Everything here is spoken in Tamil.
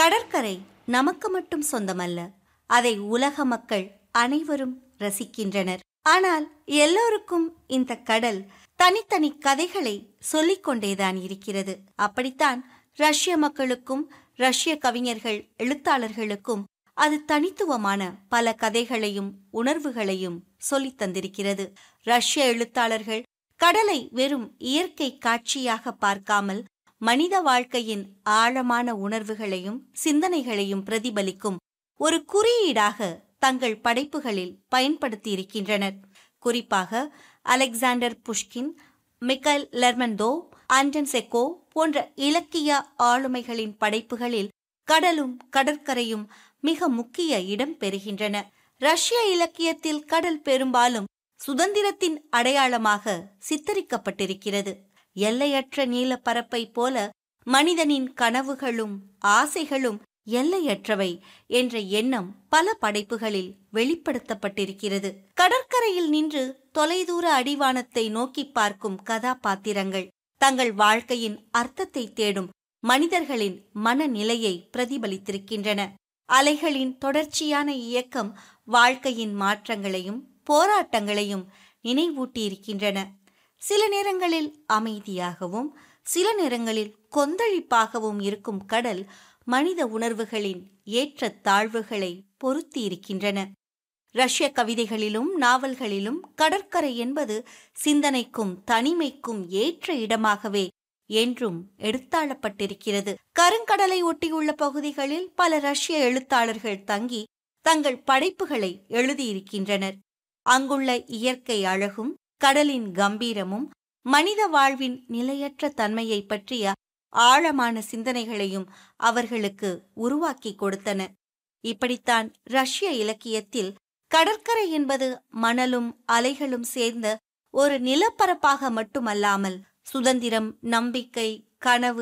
கடற்கரை நமக்கு மட்டும் சொந்தமல்ல அதை உலக மக்கள் அனைவரும் ரசிக்கின்றனர் ஆனால் எல்லோருக்கும் இந்த கடல் தனித்தனி கதைகளை சொல்லிக் கொண்டேதான் இருக்கிறது அப்படித்தான் ரஷ்ய மக்களுக்கும் ரஷ்ய கவிஞர்கள் எழுத்தாளர்களுக்கும் அது தனித்துவமான பல கதைகளையும் உணர்வுகளையும் சொல்லித் தந்திருக்கிறது ரஷ்ய எழுத்தாளர்கள் கடலை வெறும் இயற்கை காட்சியாக பார்க்காமல் மனித வாழ்க்கையின் ஆழமான உணர்வுகளையும் சிந்தனைகளையும் பிரதிபலிக்கும் ஒரு குறியீடாக தங்கள் படைப்புகளில் பயன்படுத்தியிருக்கின்றனர் குறிப்பாக Alexander Pushkin Mikhail Lermontov Anton Chekhov போன்ற இலக்கிய ஆளுமைகளின் படைப்புகளில் கடலும் கடற்கரையும் மிக முக்கிய இடம் பெறுகின்றன ரஷ்ய இலக்கியத்தில் கடல் பெரும்பாலும் சுதந்திரத்தின் அடையாளமாக சித்தரிக்கப்பட்டிருக்கிறது எல்லையற்ற நீலப்பரப்பை போல மனிதனின் கனவுகளும் ஆசைகளும் எல்லையற்றவை என்ற எண்ணம் பல படைப்புகளில் வெளிப்படுத்தப்பட்டிருக்கிறது கடற்கரையில் நின்று தொலைதூர அடிவானத்தை நோக்கி பார்க்கும் கதாபாத்திரங்கள் தங்கள் வாழ்க்கையின் அர்த்தத்தை தேடும் மனிதர்களின் மனநிலையை பிரதிபலித்திருக்கின்றன அலைகளின் தொடர்ச்சியான இயக்கம் வாழ்க்கையின் மாற்றங்களையும் போராட்டங்களையும் நினைவூட்டியிருக்கின்ற சில நேரங்களில் அமைதியாகவும் சில நேரங்களில் கொந்தளிப்பாகவும் இருக்கும் கடல் மனித உணர்வுகளின் ஏற்ற தாழ்வுகளை பொருத்தி இருக்கின்றன ரஷ்ய கவிதைகளிலும் நாவல்களிலும் கடற்கரை என்பது சிந்தனைக்கும் தனிமைக்கும் ஏற்ற இடமாகவே என்றும் எடுத்தாளப்பட்டிருக்கிறது கருங்கடலை ஒட்டியுள்ள பகுதிகளில் பல ரஷ்ய எழுத்தாளர்கள் தங்கி தங்கள் படைப்புகளை எழுதியிருக்கின்றனர் அங்குள்ள இயற்கை அழகும் கடலின் கம்பீரமும் மனித வாழ்வின் நிலையற்ற தன்மையை பற்றிய ஆழமான சிந்தனைகளையும் அவர்களுக்கு உருவாக்கி கொடுத்தன இப்படித்தான் ரஷ்ய இலக்கியத்தில் கடற்கரை என்பது மணலும் அலைகளும் சேர்ந்த ஒரு நிலப்பரப்பாக மட்டுமல்லாமல் சுதந்திரம் நம்பிக்கை கனவு